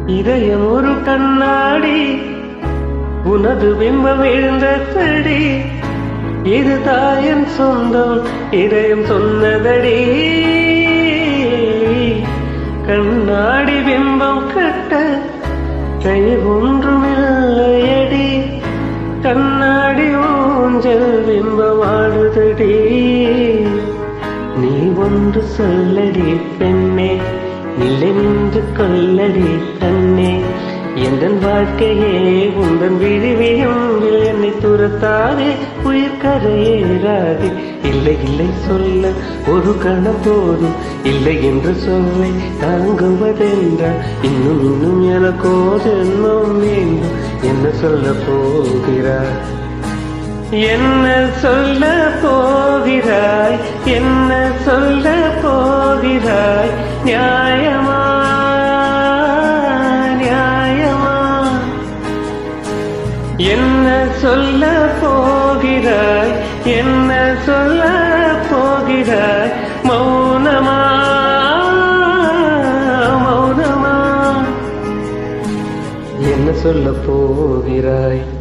இதயம் ஒரு கண்ணாடி உனது பிம்பம் எழுந்த தடி இது தாயன் சொந்தம் இதயம் சொன்னதடி கண்ணாடி பிம்பம் கட்ட கை ஒன்றுமில்லையடி கண்ணாடி ஊஞ்சல் பிம்பமாடுதடி நீ ஒன்று சொல்லடி பெண்ணே இல்லை நின்று கொல்லடி கண்ணே எந்தன் வாழ்க்கையே உந்தன் விழிவியும் என்னை துரத்தாதே உயிர் கரையேறாதே இல்லை இல்லை சொல்ல ஒரு கணம் போதும் இல்லை என்று சொல்லை தாங்குவதென்றால் இன்னும் இன்னும் எனக்கோ ஜென்மம் வேண்டும் என்ன சொல்ல போகிறார் என்ன சொல்ல போகிறாய் என்ன சொல்ல போகிறாய் நியாயமா நியாயமா என்ன சொல்ல போகிறாய் என்ன சொல்ல போகிறாய் மௌனமா மௌனமா என்ன சொல்ல போகிறாய்